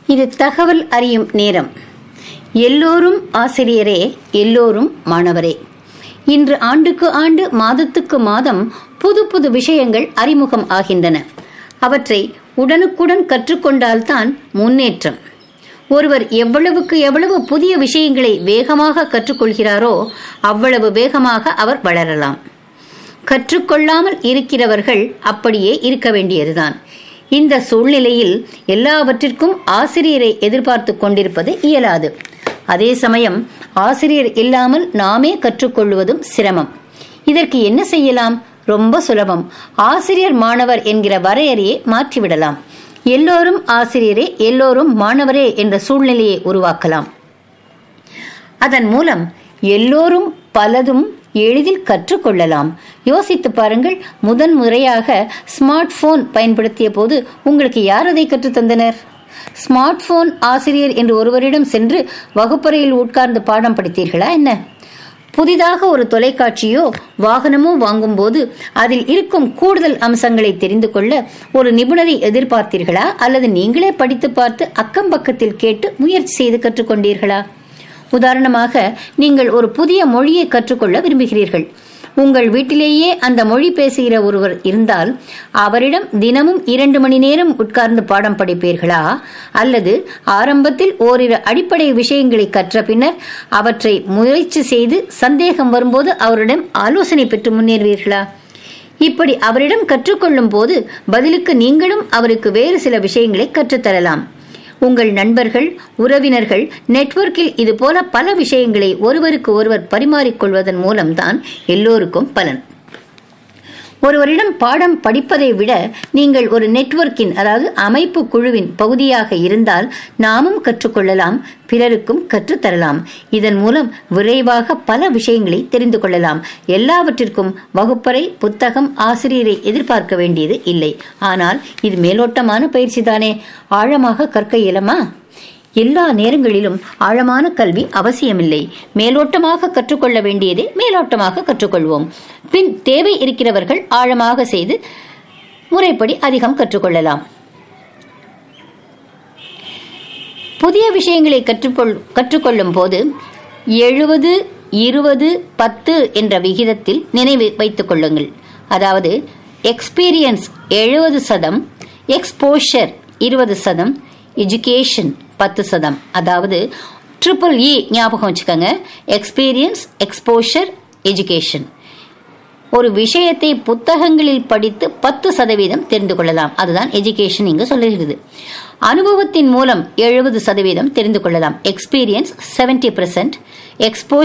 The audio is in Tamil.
இது தகவல் அறியும் நேரம் எல்லோரும் ஆசிரியரே எல்லோரும் மாணவரே இன்று ஆண்டுக்கு ஆண்டு மாதத்துக்கு மாதம் புது புது விஷயங்கள் அறிமுகம் ஆகின்றன அவற்றை உடனுக்குடன் கற்றுக்கொண்டால்தான் முன்னேற்றம் ஒருவர் எவ்வளவுக்கு எவ்வளவு புதிய விஷயங்களை வேகமாக கற்றுக்கொள்கிறாரோ அவ்வளவு வேகமாக அவர் வளரலாம் கற்றுக்கொள்ளாமல் இருக்கிறவர்கள் அப்படியே இருக்க வேண்டியதுதான் இந்த சூழ்நிலையில் எல்லாவற்றிற்கும் ஆசிரியரை எதிர்பார்த்து கொண்டிருப்பது இயலாது அதே சமயம் ஆசிரியர் இல்லாமல் நாமே கற்றுக்கொள்வதும் சிரமம் இதற்கு என்ன செய்யலாம் ரொம்ப சுலபம் ஆசிரியர் மாணவர் என்கிற வரையறையை மாற்றிவிடலாம் எல்லோரும் ஆசிரியரே எல்லோரும் மாணவரே என்ற சூழ்நிலையை உருவாக்கலாம் அதன் மூலம் எல்லோரும் பலதும் எளிதில் கற்றுக்கொள்ளலாம் யோசித்து பாருங்கள் முதன் முறையாக ஸ்மார்ட் போன் பயன்படுத்திய போது உங்களுக்கு யார் அதை கற்றுத்தந்தனர் ஸ்மார்ட் போன் ஆசிரியர் என்று ஒருவரிடம் சென்று வகுப்பறையில் உட்கார்ந்து பாடம் படித்தீர்களா என்ன புதிதாக ஒரு தொலைக்காட்சியோ வாகனமோ வாங்கும்போது அதில் இருக்கும் கூடுதல் அம்சங்களை தெரிந்து கொள்ள ஒரு நிபுணரை எதிர்பார்த்தீர்களா அல்லது நீங்களே படித்து பார்த்து அக்கம் பக்கத்தில் கேட்டு முயற்சி செய்து கற்றுக்கொண்டீர்களா உதாரணமாக நீங்கள் ஒரு புதிய மொழியை கற்றுக்கொள்ள விரும்புகிறீர்கள் உங்கள் வீட்டிலேயே அந்த மொழி பேசுகிற ஒருவர் இருந்தால் அவரிடம் தினமும் இரண்டு மணி நேரம் உட்கார்ந்து பாடம் படிப்பீர்களா அல்லது ஆரம்பத்தில் ஓரிரு அடிப்படை விஷயங்களை கற்ற பின்னர் அவற்றை முயற்சி செய்து சந்தேகம் வரும்போது அவரிடம் ஆலோசனை பெற்று முன்னேறுவீர்களா இப்படி அவரிடம் கற்றுக்கொள்ளும் போது பதிலுக்கு நீங்களும் அவருக்கு வேறு சில விஷயங்களை கற்றுத்தரலாம் உங்கள் நண்பர்கள் உறவினர்கள் நெட்வொர்க்கில் இது போல பல விஷயங்களை ஒருவருக்கு ஒருவர் பரிமாறிக்கொள்வதன் மூலம்தான் எல்லோருக்கும் பலன் ஒருவரிடம் பாடம் படிப்பதை விட நீங்கள் ஒரு நெட்வொர்க்கின் அதாவது அமைப்பு குழுவின் பகுதியாக இருந்தால் நாமும் கற்றுக்கொள்ளலாம் பிறருக்கும் கற்றுத்தரலாம் இதன் மூலம் விரைவாக பல விஷயங்களை தெரிந்து கொள்ளலாம் எல்லாவற்றிற்கும் வகுப்பறை புத்தகம் ஆசிரியரை எதிர்பார்க்க வேண்டியது இல்லை ஆனால் இது மேலோட்டமான பயிற்சி தானே ஆழமாக கற்க இயலுமா எல்லா நேரங்களிலும் ஆழமான கல்வி அவசியமில்லை மேலோட்டமாக கற்றுக்கொள்ள வேண்டியதை மேலோட்டமாக கற்றுக்கொள்வோம் பின் தேவை இருக்கிறவர்கள் ஆழமாக செய்து முறைப்படி அதிகம் கற்றுக்கொள்ளலாம் புதிய விஷயங்களை கற்றுக்கொள் கற்றுக்கொள்ளும் போது எழுபது இருபது பத்து என்ற விகிதத்தில் நினைவு வைத்துக் கொள்ளுங்கள் அதாவது எக்ஸ்பீரியன்ஸ் எழுபது சதம் எக்ஸ்போஷர் இருபது சதம் எஜுகேஷன் பத்து சதம் அதாவது ட்ரிபிள் இ ஞாபகம் வச்சுக்கோங்க எக்ஸ்பீரியன்ஸ் எக்ஸ்போஷர் எஜுகேஷன் ஒரு விஷயத்தை புத்தகங்களில் படித்து பத்து சதவீதம் தெரிந்து கொள்ளலாம் அதுதான் எஜுகேஷன் இங்கு சொல்லுகிறது அனுபவத்தின் மூலம் எழுபது சதவீதம் தெரிந்து கொள்ளலாம் எக்ஸ்பீரியன்ஸ் செவன்டி பெர்சென்ட் எக்ஸ்போஷர்